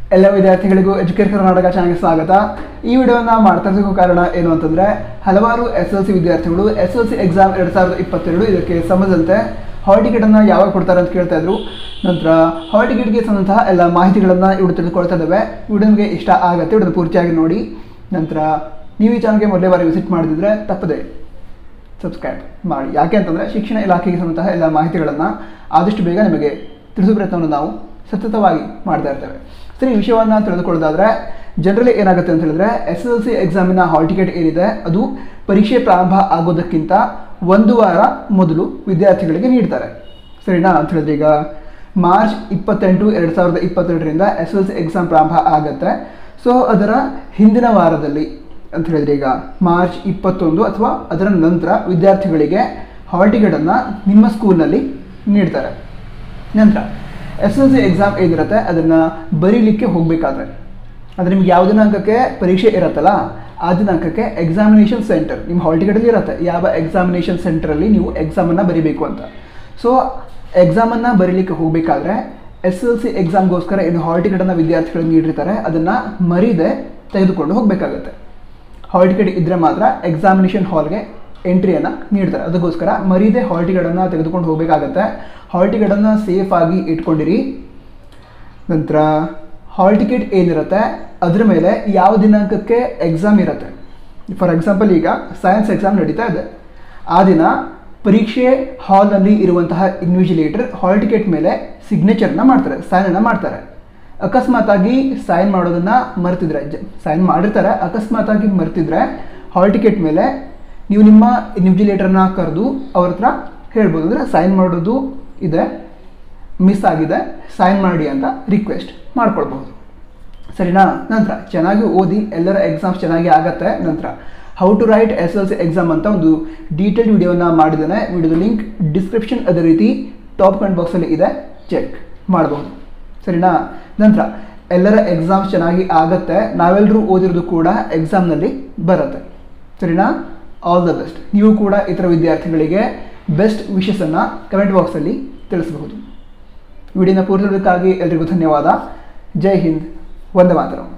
ಎಲ್ಲ ವಿದ್ಯಾರ್ಥಿಗಳಿಗೂ ಎಜುಕೇಟ್ ಕರ್ನಾಟಕ ಚಾನಲ್ಗೆ ಸ್ವಾಗತ ಈ ವಿಡಿಯೋನ ಮಾಡ್ತಾ ಇರೋದಕ್ಕೂ ಕಾರಣ ಏನು ಅಂತಂದರೆ ಹಲವಾರು ಎಸ್ ಎಲ್ ಸಿ ವಿದ್ಯಾರ್ಥಿಗಳು ಎಸ್ ಎಲ್ ಸಿ ಎಕ್ಸಾಮ್ ಎರಡು ಸಾವಿರದ ಇಪ್ಪತ್ತೆರಡು ಇದಕ್ಕೆ ಸಂಬಂಧಂತೆ ಹಾಲ್ ಟಿಕೆಟನ್ನು ಯಾವಾಗ ಕೊಡ್ತಾರೆ ಅಂತ ಕೇಳ್ತಾ ಇದ್ರು ನಂತರ ಹಾಲ್ ಟಿಕೆಟ್ಗೆ ಸಂಬಂಧಂತಹ ಎಲ್ಲ ಮಾಹಿತಿಗಳನ್ನು ಇವರು ತಿಳಿದುಕೊಳ್ತಾ ಇದ್ದಾವೆ ವಿಡಿಯೋ ನಿಮಗೆ ಇಷ್ಟ ಆಗುತ್ತೆ ವಿಡಿಯೋ ಪೂರ್ತಿಯಾಗಿ ನೋಡಿ ನಂತರ ನೀವು ಈ ಚಾನಲ್ಗೆ ಮೊದಲೇ ಬಾರಿ ವಿಸಿಟ್ ಮಾಡಿದ್ರೆ ತಪ್ಪದೆ ಸಬ್ಸ್ಕ್ರೈಬ್ ಮಾಡಿ ಯಾಕೆ ಅಂತಂದರೆ ಶಿಕ್ಷಣ ಇಲಾಖೆಗೆ ಸಂಬಂಧಂತಹ ಎಲ್ಲ ಮಾಹಿತಿಗಳನ್ನು ಆದಷ್ಟು ಬೇಗ ನಿಮಗೆ ತಿಳಿಸೋ ಪ್ರಯತ್ನವನ್ನು ನಾವು ಸತತವಾಗಿ ಮಾಡ್ತಾ ಇರ್ತೇವೆ ಸರಿ ಈ ವಿಷಯವನ್ನು ತಿಳಿದುಕೊಳ್ಳೋದಾದರೆ ಜನರಲಿ ಏನಾಗುತ್ತೆ ಅಂತ ಹೇಳಿದ್ರೆ ಎಸ್ ಎಲ್ ಸಿ ಎಕ್ಸಾಮಿನ ಹಾಲ್ ಟಿಕೆಟ್ ಏನಿದೆ ಅದು ಪರೀಕ್ಷೆ ಪ್ರಾರಂಭ ಆಗೋದಕ್ಕಿಂತ ಒಂದು ವಾರ ಮೊದಲು ವಿದ್ಯಾರ್ಥಿಗಳಿಗೆ ನೀಡ್ತಾರೆ ಸರಿನಾ ಅಂತ ಹೇಳಿದ್ರೆ ಈಗ ಮಾರ್ಚ್ ಇಪ್ಪತ್ತೆಂಟು ಎರಡು ಸಾವಿರದ ಇಪ್ಪತ್ತೆರಡರಿಂದ ಎಸ್ ಎಲ್ ಸಿ ಎಕ್ಸಾಮ್ ಪ್ರಾರಂಭ ಆಗುತ್ತೆ ಸೊ ಅದರ ಹಿಂದಿನ ವಾರದಲ್ಲಿ ಅಂತ ಹೇಳಿದ್ರೆ ಈಗ ಮಾರ್ಚ್ ಇಪ್ಪತ್ತೊಂದು ಅಥವಾ ಅದರ ನಂತರ ವಿದ್ಯಾರ್ಥಿಗಳಿಗೆ ಹಾಲ್ ಟಿಕೆಟನ್ನು ನಿಮ್ಮ ಸ್ಕೂಲ್ನಲ್ಲಿ ನೀಡ್ತಾರೆ ನಂತರ ಎಸ್ ಎಲ್ ಸಿ ಎಕ್ಸಾಮ್ ಏನಿರುತ್ತೆ ಅದನ್ನು ಬರೀಲಿಕ್ಕೆ ಹೋಗಬೇಕಾದ್ರೆ ಅಂದರೆ ನಿಮ್ಗೆ ಯಾವ ದಿನಾಂಕಕ್ಕೆ ಪರೀಕ್ಷೆ ಇರುತ್ತಲ್ಲ ಆ ದಿನಾಂಕಕ್ಕೆ ಎಕ್ಸಾಮಿನೇಷನ್ ಸೆಂಟರ್ ನಿಮ್ಮ ಹಾಲ್ ಟಿಕೆಟಲ್ಲಿ ಇರುತ್ತೆ ಯಾವ ಎಕ್ಸಾಮಿನೇಷನ್ ಸೆಂಟರಲ್ಲಿ ನೀವು ಎಕ್ಸಾಮನ್ನು ಬರೀಬೇಕು ಅಂತ ಸೊ ಎಕ್ಸಾಮನ್ನು ಬರೀಲಿಕ್ಕೆ ಹೋಗಬೇಕಾದ್ರೆ ಎಸ್ ಎಲ್ ಸಿ ಎಕ್ಸಾಮ್ಗೋಸ್ಕರ ಏನು ಹಾಲ್ ಟಿಕೆಟನ್ನು ವಿದ್ಯಾರ್ಥಿಗಳು ನೀಡಿರ್ತಾರೆ ಅದನ್ನು ಮರೀದೆ ತೆಗೆದುಕೊಂಡು ಹೋಗಬೇಕಾಗುತ್ತೆ ಹಾಲ್ ಟಿಕೆಟ್ ಇದ್ದರೆ ಮಾತ್ರ ಎಕ್ಸಾಮಿನೇಷನ್ ಹಾಲ್ಗೆ ಎಂಟ್ರಿಯನ್ನು ನೀಡ್ತಾರೆ ಅದಕ್ಕೋಸ್ಕರ ಮರೀದೆ ಹಾಲ್ ಟಿಕೆಟನ್ನು ತೆಗೆದುಕೊಂಡು ಹೋಗಬೇಕಾಗತ್ತೆ ಹಾಲ್ ಟಿಕೆಟನ್ನು ಸೇಫಾಗಿ ಇಟ್ಕೊಂಡಿರಿ ನಂತರ ಹಾಲ್ ಟಿಕೆಟ್ ಏನಿರುತ್ತೆ ಅದ್ರ ಮೇಲೆ ಯಾವ ದಿನಾಂಕಕ್ಕೆ ಎಕ್ಸಾಮ್ ಇರುತ್ತೆ ಫಾರ್ ಎಕ್ಸಾಂಪಲ್ ಈಗ ಸೈನ್ಸ್ ಎಕ್ಸಾಮ್ ನಡೀತಾ ಇದೆ ಆ ದಿನ ಪರೀಕ್ಷೆ ಹಾಲ್ನಲ್ಲಿ ಇರುವಂತಹ ಇನ್ವಿಜಿಲೇಟರ್ ಹಾಲ್ ಟಿಕೆಟ್ ಮೇಲೆ ಸಿಗ್ನೇಚರ್ನ ಮಾಡ್ತಾರೆ ಸೈನನ್ನು ಮಾಡ್ತಾರೆ ಅಕಸ್ಮಾತಾಗಿ ಸೈನ್ ಮಾಡೋದನ್ನು ಮರ್ತಿದ್ರೆ ಸೈನ್ ಮಾಡಿರ್ತಾರೆ ಅಕಸ್ಮಾತಾಗಿ ಮರ್ತಿದ್ರೆ ಹಾಲ್ ಟಿಕೆಟ್ ಮೇಲೆ ನೀವು ನಿಮ್ಮ ಇನ್ವಿಜಿಲೇಟರ್ನ ಕರೆದು ಅವ್ರ ಹತ್ರ ಹೇಳ್ಬೋದು ಅಂದರೆ ಸೈನ್ ಮಾಡೋದು ಇದೆ ಮಿಸ್ ಆಗಿದೆ ಸೈನ್ ಮಾಡಿ ಅಂತ ರಿಕ್ವೆಸ್ಟ್ ಮಾಡ್ಕೊಳ್ಬಹುದು ಸರಿನಾ ನಂತರ ಚೆನ್ನಾಗಿ ಓದಿ ಎಲ್ಲರ ಎಕ್ಸಾಮ್ಸ್ ಚೆನ್ನಾಗಿ ಆಗತ್ತೆ ನಂತರ how to write S L C exam ಅಂತ ಒಂದು ಡೀಟೇಲ್ಡ್ ವಿಡಿಯೋನ ಮಾಡಿದ್ದೇನೆ ವಿಡಿಯೋದ ಲಿಂಕ್ ಡಿಸ್ಕ್ರಿಪ್ಷನ್ ಅದೇ ರೀತಿ ಟಾಪ್ ಕಮೆಂಟ್ ಬಾಕ್ಸಲ್ಲಿ ಇದೆ ಚೆಕ್ ಮಾಡಬಹುದು ಸರಿನಾ ನಂತರ ಎಲ್ಲರ ಎಕ್ಸಾಮ್ಸ್ ಚೆನ್ನಾಗಿ ಆಗತ್ತೆ ನಾವೆಲ್ಲರೂ ಓದಿರೋದು ಕೂಡ ಎಕ್ಸಾಮ್ನಲ್ಲಿ ಬರುತ್ತೆ ಸರಿನಾ ಆಲ್ ದ ಬೆಸ್ಟ್ ನೀವು ಕೂಡ ಇತರ ವಿದ್ಯಾರ್ಥಿಗಳಿಗೆ ಬೆಸ್ಟ್ ವಿಷಸನ್ನು ಕಮೆಂಟ್ ಬಾಕ್ಸಲ್ಲಿ ತಿಳಿಸಬಹುದು ವಿಡಿಯೋನ ಪೂರ್ತಿದ್ದಕ್ಕಾಗಿ ಎಲ್ರಿಗೂ ಧನ್ಯವಾದ ಜೈ ಹಿಂದ್ ವಂದೇ ಮಾತರಂ